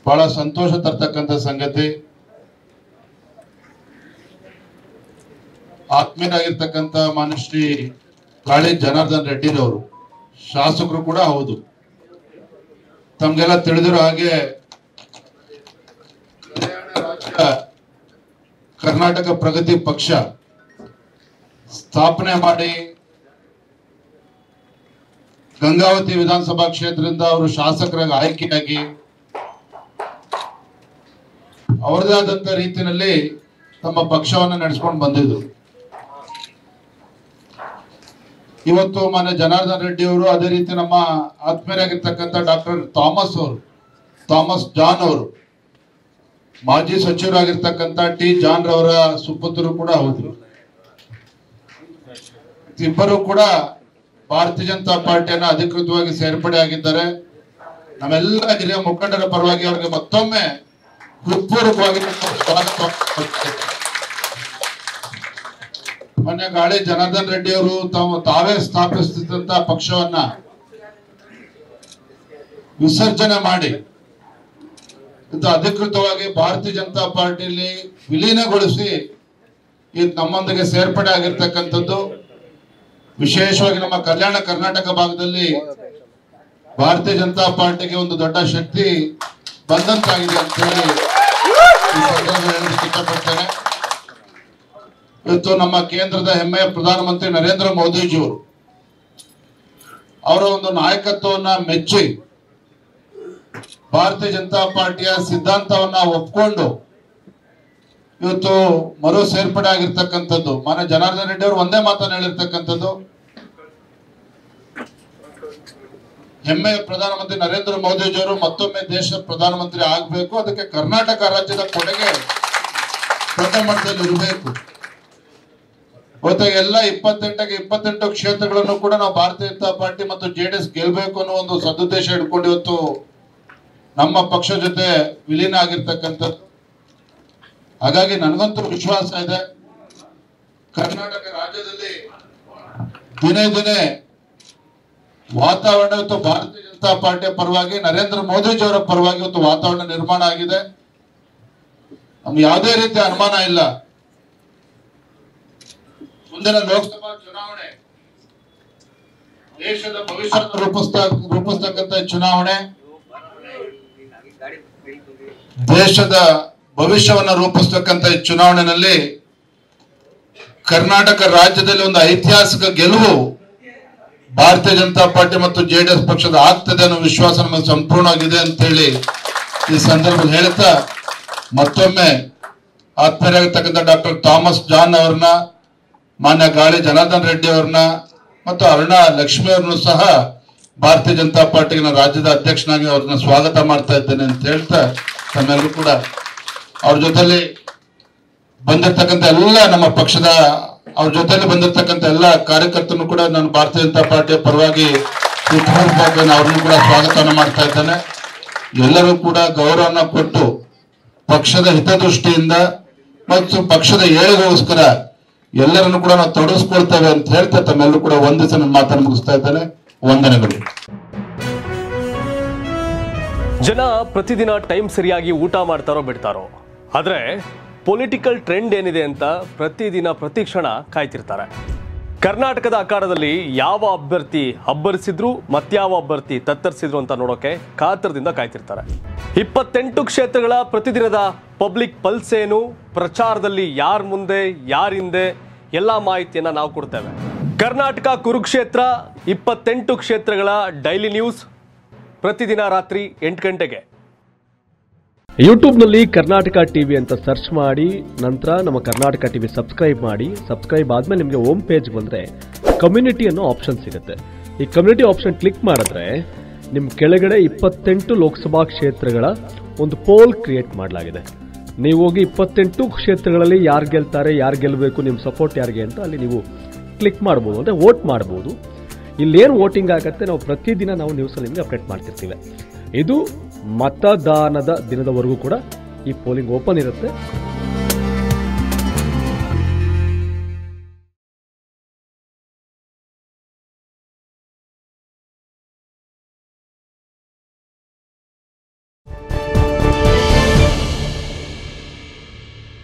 ಬಹಳ ಸಂತೋಷ ತರ್ತಕ್ಕಂಥ ಸಂಗತಿ ಆತ್ಮೀಯರಾಗಿರ್ತಕ್ಕಂಥ ಮಾನ್ಯ ಶ್ರೀ ಗಾಳಿ ಜನಾರ್ದನ್ ರೆಡ್ಡಿರವರು ಶಾಸಕರು ಕೂಡ ಹೌದು ತಮ್ಗೆಲ್ಲ ತಿಳಿದಿರೋ ಹಾಗೆ ಕಲ್ಯಾಣ ರಾಜ್ಯ ಕರ್ನಾಟಕ ಪ್ರಗತಿ ಪಕ್ಷ ಸ್ಥಾಪನೆ ಮಾಡಿ ಗಂಗಾವತಿ ವಿಧಾನಸಭಾ ಕ್ಷೇತ್ರದಿಂದ ಅವರು ಶಾಸಕರಾಗಿ ಆಯ್ಕೆಯಾಗಿ ಅವರದೇ ಆದಂತ ರೀತಿಯಲ್ಲಿ ತಮ್ಮ ಪಕ್ಷವನ್ನು ನಡೆಸ್ಕೊಂಡು ಬಂದಿದ್ರು ಇವತ್ತು ಮಾನ್ಯ ಜನಾರ್ದನ್ ರೆಡ್ಡಿ ಅವರು ಅದೇ ರೀತಿ ನಮ್ಮ ಆತ್ಮೀಯರಾಗಿರ್ತಕ್ಕಂಥ ಡಾಕ್ಟರ್ ಥಾಮಸ್ ಅವರು ಥಾಮಸ್ ಜಾನ್ ಅವರು ಮಾಜಿ ಸಚಿವರಾಗಿರ್ತಕ್ಕಂಥ ಟಿ ಜಾನ್ ರವರ ಸುಪುತ್ರರು ಕೂಡ ಹೌದು ಇಬ್ಬರು ಕೂಡ ಭಾರತೀಯ ಜನತಾ ಪಾರ್ಟಿಯನ್ನ ಅಧಿಕೃತವಾಗಿ ಸೇರ್ಪಡೆ ಆಗಿದ್ದಾರೆ ನಮ್ಮೆಲ್ಲ ಹಿರಿಯ ಮುಖಂಡರ ಪರವಾಗಿ ಅವರಿಗೆ ಮತ್ತೊಮ್ಮೆ ಹೃತ್ಪೂರ್ವಕವಾಗಿ ಸ್ವಾಗತ ಮೊನ್ನೆ ಗಾಳಿ ಜನಾರ್ದನ್ ರೆಡ್ಡಿ ಅವರು ತಾವು ತಾವೇ ಸ್ಥಾಪಿಸಿದಂತ ಪಕ್ಷವನ್ನ ವಿಸರ್ಜನೆ ಮಾಡಿ ಇದು ಅಧಿಕೃತವಾಗಿ ಭಾರತೀಯ ಜನತಾ ಪಾರ್ಟಿಯಲ್ಲಿ ವಿಲೀನಗೊಳಿಸಿ ಇದು ನಮ್ಮೊಂದಿಗೆ ಸೇರ್ಪಡೆ ಆಗಿರ್ತಕ್ಕಂಥದ್ದು ವಿಶೇಷವಾಗಿ ನಮ್ಮ ಕಲ್ಯಾಣ ಕರ್ನಾಟಕ ಭಾಗದಲ್ಲಿ ಭಾರತೀಯ ಜನತಾ ಪಾರ್ಟಿಗೆ ಒಂದು ದೊಡ್ಡ ಶಕ್ತಿ ಬಂದಂತಾಗಿದೆ ಅಂತ ಹೇಳಿ ಈ ಸಂದರ್ಭದಲ್ಲಿ ಹೇಳಲಿಕ್ಕೆ ಇಷ್ಟಪಡ್ತೇನೆ ಇವತ್ತು ನಮ್ಮ ಕೇಂದ್ರದ ಹೆಮ್ಮೆಯ ಪ್ರಧಾನಮಂತ್ರಿ ನರೇಂದ್ರ ಮೋದಿಜಿಯವರು ಅವರ ಒಂದು ನಾಯಕತ್ವವನ್ನ ಮೆಚ್ಚಿ ಭಾರತೀಯ ಜನತಾ ಪಾರ್ಟಿಯ ಸಿದ್ಧಾಂತವನ್ನ ಒಪ್ಕೊಂಡು ಇವತ್ತು ಮರು ಸೇರ್ಪಡೆ ಆಗಿರ್ತಕ್ಕಂಥದ್ದು ಮಾನ್ಯ ಜನಾರ್ದನ್ ರೆಡ್ಡಿ ಅವರು ಒಂದೇ ಮಾತನ್ನ ಹೇಳಿರ್ತಕ್ಕಂಥದ್ದು ಹೆಮ್ಮೆಯ ಪ್ರಧಾನಮಂತ್ರಿ ನರೇಂದ್ರ ಮೋದಿಜಿಯವರು ಮತ್ತೊಮ್ಮೆ ದೇಶದ ಪ್ರಧಾನಮಂತ್ರಿ ಆಗಬೇಕು ಅದಕ್ಕೆ ಕರ್ನಾಟಕ ರಾಜ್ಯದ ಕೊಡುಗೆ ದೊಡ್ಡ ಮಟ್ಟದಲ್ಲಿ ಇರಬೇಕು ಇವತ್ತು ಎಲ್ಲ ಇಪ್ಪತ್ತೆಂಟಕ್ಕೆ ಇಪ್ಪತ್ತೆಂಟು ಕ್ಷೇತ್ರಗಳನ್ನು ಕೂಡ ನಾವು ಭಾರತೀಯ ಜನತಾ ಪಾರ್ಟಿ ಮತ್ತು ಜೆಡಿಎಸ್ ಗೆಲ್ಬೇಕು ಅನ್ನೋ ಒಂದು ಸದುದ್ದೇಶ ಇಟ್ಕೊಂಡು ಇವತ್ತು ನಮ್ಮ ಪಕ್ಷ ಜೊತೆ ವಿಲೀನ ಆಗಿರ್ತಕ್ಕಂಥದ್ದು ಹಾಗಾಗಿ ನನಗಂತೂ ವಿಶ್ವಾಸ ಇದೆ ಕರ್ನಾಟಕ ರಾಜ್ಯದಲ್ಲಿ ದಿನೇ ದಿನೇ ವಾತಾವರಣ ಇವತ್ತು ಭಾರತೀಯ ಜನತಾ ಪಾರ್ಟಿಯ ಪರವಾಗಿ ನರೇಂದ್ರ ಮೋದಿಜಿ ಅವರ ಪರವಾಗಿ ಇವತ್ತು ವಾತಾವರಣ ನಿರ್ಮಾಣ ಆಗಿದೆ ನಮ್ಗೆ ಯಾವುದೇ ರೀತಿಯ ಅನುಮಾನ ಇಲ್ಲ ಮುಂದಿನ ಲೋಕಸಭಾ ಚುನಾವಣೆ ದೇಶದ ಭವಿಷ್ಯ ರೂಪಿಸ್ತಾ ರೂಪಿಸ್ತಕ್ಕಂಥ ಚುನಾವಣೆ ದೇಶದ ಭವಿಷ್ಯವನ್ನ ರೂಪಿಸ್ತಕ್ಕಂಥ ಈ ಚುನಾವಣೆಯಲ್ಲಿ ಕರ್ನಾಟಕ ರಾಜ್ಯದಲ್ಲಿ ಒಂದು ಐತಿಹಾಸಿಕ ಗೆಲುವು ಭಾರತೀಯ ಜನತಾ ಪಾರ್ಟಿ ಮತ್ತು ಜೆಡಿಎಸ್ ಪಕ್ಷದ ಆಗ್ತದೆ ಅನ್ನೋ ವಿಶ್ವಾಸ ನಮಗೆ ಸಂಪೂರ್ಣವಾಗಿದೆ ಅಂತ ಹೇಳಿ ಈ ಸಂದರ್ಭದಲ್ಲಿ ಹೇಳ್ತಾ ಮತ್ತೊಮ್ಮೆ ಆತ್ಮೀಯರಾಗಿರ್ತಕ್ಕಂಥ ಡಾಕ್ಟರ್ ಥಾಮಸ್ ಜಾನ್ ಅವ್ರನ್ನ ಮಾನ್ಯ ಗಾಳಿ ಜನಾರ್ದನ್ ರೆಡ್ಡಿ ಅವ್ರನ್ನ ಮತ್ತು ಅರುಣಾ ಲಕ್ಷ್ಮಿ ಅವ್ರನ್ನು ಸಹ ಭಾರತೀಯ ಜನತಾ ಪಾರ್ಟಿಗೆ ನಾನು ರಾಜ್ಯದ ಅಧ್ಯಕ್ಷನಾಗಿ ಅವ್ರನ್ನ ಸ್ವಾಗತ ಮಾಡ್ತಾ ಇದ್ದೇನೆ ಅಂತ ಹೇಳ್ತಾ ತಮ್ಮೆಲ್ಲರೂ ಕೂಡ ಅವ್ರ ಜೊತೆಲಿ ಬಂದಿರ್ತಕ್ಕಂಥ ಎಲ್ಲ ನಮ್ಮ ಪಕ್ಷದ ಅವ್ರ ಜೊತೆಲಿ ಬಂದಿರ್ತಕ್ಕಂಥ ಎಲ್ಲ ಕಾರ್ಯಕರ್ತರು ಕೂಡ ನಾನು ಭಾರತೀಯ ಜನತಾ ಪಾರ್ಟಿಯ ಪರವಾಗಿ ಹೃತ್ಪೂರ್ವಕವಾಗಿ ನಾನು ಅವ್ರನ್ನು ಕೂಡ ಸ್ವಾಗತವನ್ನು ಮಾಡ್ತಾ ಇದ್ದೇನೆ ಎಲ್ಲರೂ ಕೂಡ ಗೌರವನ ಕೊಟ್ಟು ಪಕ್ಷದ ಹಿತದೃಷ್ಟಿಯಿಂದ ಮತ್ತು ಪಕ್ಷದ ಏಳಿಗೋಸ್ಕರ ಎಲ್ಲರನ್ನು ಕೂಡ ನಾವು ತೊಡಗಿಸ್ಕೊಳ್ತೇವೆ ಅಂತ ಹೇಳ್ತಾ ತಮ್ಮೆಲ್ಲರೂ ಕೂಡ ಒಂದಿಸ ನನ್ನ ಮಾತನ್ನು ಮುಗಿಸ್ತಾ ಇದ್ದೇನೆ ವಂದನೆಗಳು ಜನ ಪ್ರತಿದಿನ ಟೈಮ್ ಸರಿಯಾಗಿ ಊಟ ಮಾಡ್ತಾರೋ ಬಿಡ್ತಾರೋ ಆದರೆ ಪೊಲಿಟಿಕಲ್ ಟ್ರೆಂಡ್ ಏನಿದೆ ಅಂತ ಪ್ರತಿದಿನ ಪ್ರತಿ ಕ್ಷಣ ಕಾಯ್ತಿರ್ತಾರೆ ಕರ್ನಾಟಕದ ಅಖಾಡದಲ್ಲಿ ಯಾವ ಅಭ್ಯರ್ಥಿ ಅಬ್ಬರಿಸಿದ್ರು ಮತ್ಯಾವ ಅಭ್ಯರ್ಥಿ ತತ್ತರಿಸಿದ್ರು ಅಂತ ನೋಡೋಕೆ ಕಾತರದಿಂದ ಕಾಯ್ತಿರ್ತಾರೆ ಇಪ್ಪತ್ತೆಂಟು ಕ್ಷೇತ್ರಗಳ ಪ್ರತಿದಿನದ ಪಬ್ಲಿಕ್ ಪಲ್ಸ್ ಏನು ಪ್ರಚಾರದಲ್ಲಿ ಯಾರ ಮುಂದೆ ಯಾರ ಹಿಂದೆ ಎಲ್ಲ ಮಾಹಿತಿಯನ್ನ ನಾವು ಕೊಡ್ತೇವೆ ಕರ್ನಾಟಕ ಕುರುಕ್ಷೇತ್ರ ಇಪ್ಪತ್ತೆಂಟು ಕ್ಷೇತ್ರಗಳ ಡೈಲಿ ನ್ಯೂಸ್ ಪ್ರತಿದಿನ ರಾತ್ರಿ ಎಂಟು ಗಂಟೆಗೆ ಯೂಟ್ಯೂಬ್ನಲ್ಲಿ ಕರ್ನಾಟಕ ಟಿವಿ ಅಂತ ಸರ್ಚ್ ಮಾಡಿ ನಂತರ ನಮ್ಮ ಕರ್ನಾಟಕ ಟಿವಿ ಸಬ್ಸ್ಕ್ರೈಬ್ ಮಾಡಿ ಸಬ್ಸ್ಕ್ರೈಬ್ ಆದ್ಮೇಲೆ ನಿಮಗೆ ಹೋಮ್ ಪೇಜ್ ಬಂದರೆ ಕಮ್ಯುನಿಟಿ ಅನ್ನೋ ಆಪ್ಷನ್ ಸಿಗುತ್ತೆ ಈ ಕಮ್ಯುನಿಟಿ ಆಪ್ಷನ್ ಕ್ಲಿಕ್ ಮಾಡಿದ್ರೆ ನಿಮ್ಮ ಕೆಳಗಡೆ ಇಪ್ಪತ್ತೆಂಟು ಲೋಕಸಭಾ ಕ್ಷೇತ್ರಗಳ ಒಂದು ಪೋಲ್ ಕ್ರಿಯೇಟ್ ಮಾಡಲಾಗಿದೆ ನೀವು ಹೋಗಿ ಇಪ್ಪತ್ತೆಂಟು ಕ್ಷೇತ್ರಗಳಲ್ಲಿ ಯಾರು ಗೆಲ್ತಾರೆ ಯಾರು ಗೆಲ್ಲಬೇಕು ನಿಮ್ಮ ಸಪೋರ್ಟ್ ಯಾರಿಗೆ ಅಂತ ಅಲ್ಲಿ ನೀವು ಕ್ಲಿಕ್ ಮಾಡ್ಬೋದು ಅಂದರೆ ವೋಟ್ ಮಾಡ್ಬೋದು ಇಲ್ಲೇನು ವೋಟಿಂಗ್ ಆಗುತ್ತೆ ನಾವು ಪ್ರತಿದಿನ ನಾವು ನ್ಯೂಸಲ್ಲಿ ನಿಮಗೆ ಅಪ್ಡೇಟ್ ಮಾಡ್ತಿರ್ತೀವಿ ಇದು ಮತದಾನದ ದಿನದವರೆಗೂ ಕೂಡ ಈ ಪೋಲಿಂಗ್ ಓಪನ್ ಇರುತ್ತೆ